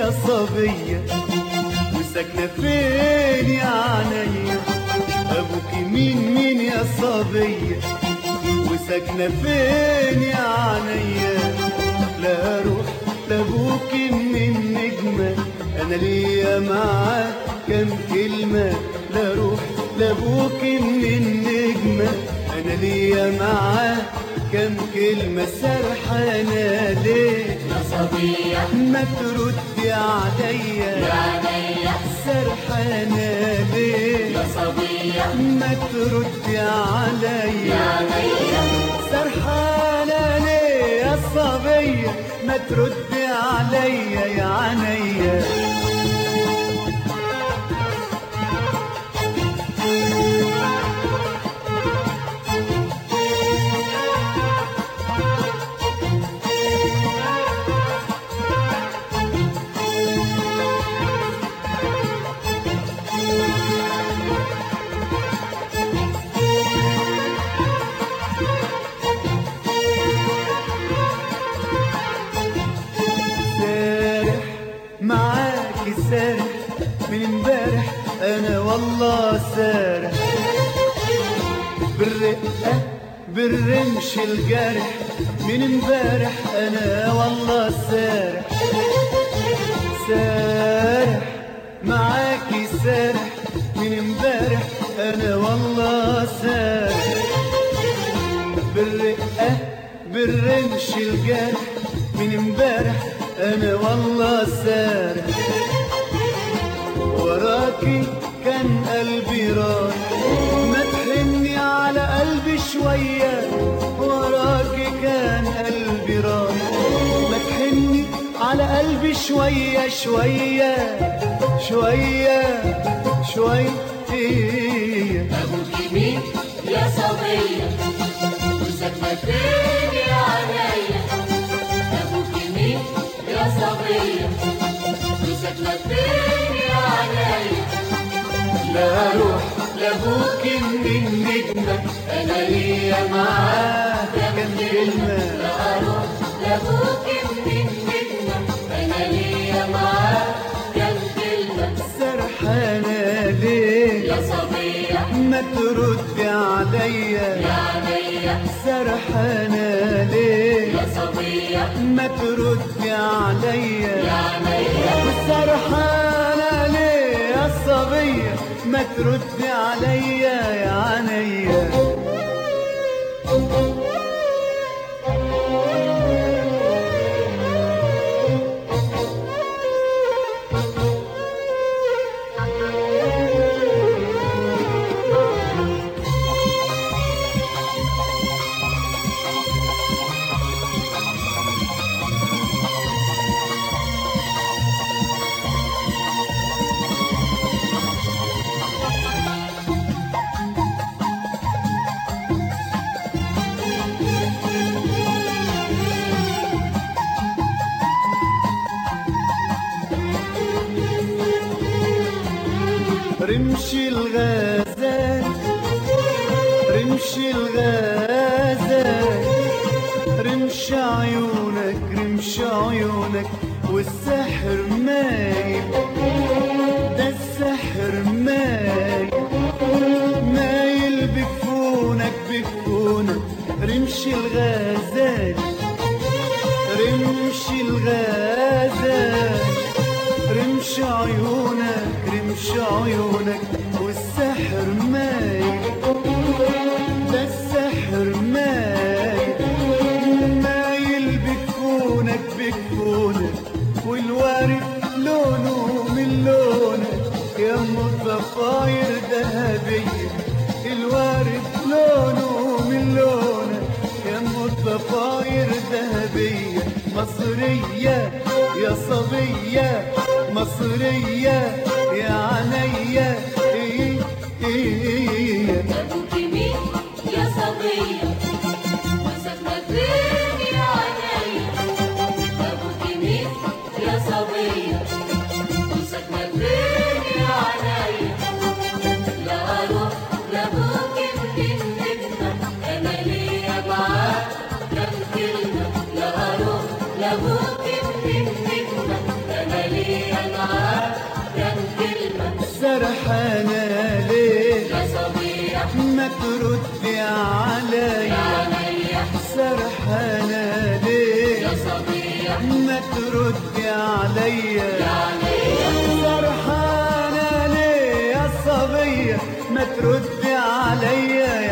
يا صبية وساكنة فين يا عينيا أبوك مين مين يا صبية وساكنة فين يا عينيا لا روح لأبوك من نجمة أنا ليا معاه كام كلمة لا روح لأبوك من نجمة أنا ليا معاه كام كلمة سرحانة ليه يا صبية ما تردي عليا يا عينيا سرحانة ليه يا صبية ما تردي يا عليا عينيا سرحانة ليه يا صبية ما تردي عليا يا عينيا سارح معاكي سارح من امبارح انا والله سارح بالرقة بالرمش الجارح من امبارح انا والله سارح سارح معاكي سارح من امبارح انا والله سارح بالرقة بالرمش الجارح من امبارح انا والله سارح وراكي كان قلبي رايح ما تحني على قلبي شوية وراكي كان قلبي رايح ما تحني على قلبي شوية شوية شوية شوية أبوك مين يا صبية وساكنة فين يا عينيا أبوك مين يا صبية وساكنة فين يا عينيا لا روح لأبوك من نجمة أنا ليا معاه كان كلمة لا أروح لأبوك من نجمة أنا ليا معاه كام كلمة سرحانة ليه يا صبية ما تردي عليا يا عينيا سرحانة ليه يا صبية ما تردي عليا يا عينيا والسرحانة ليه يا صبية ما تردي عليا يا عينيا رمش الغزال رمش الغزال رمش عيونك رمش عيونك والسحر مايل ده السحر مايل مايل بكفونك بكفونك رمش الغزال رمش الغزال رمش عيونك رمش عيونك والسحر مايل ده السحر مايل مايل بكفونك بكفونك والوارد لونه من لونك يا ام الضفاير ذهبية الوارد لونه من لونك يا ام الضفاير ذهبية مصرية يا صبية مصرية يا عينيا ما تردي عليا عليا سرحانة ليه يا صبية ما تردي عليا عليا سرحانة ليه يا صبية ما تردي عليا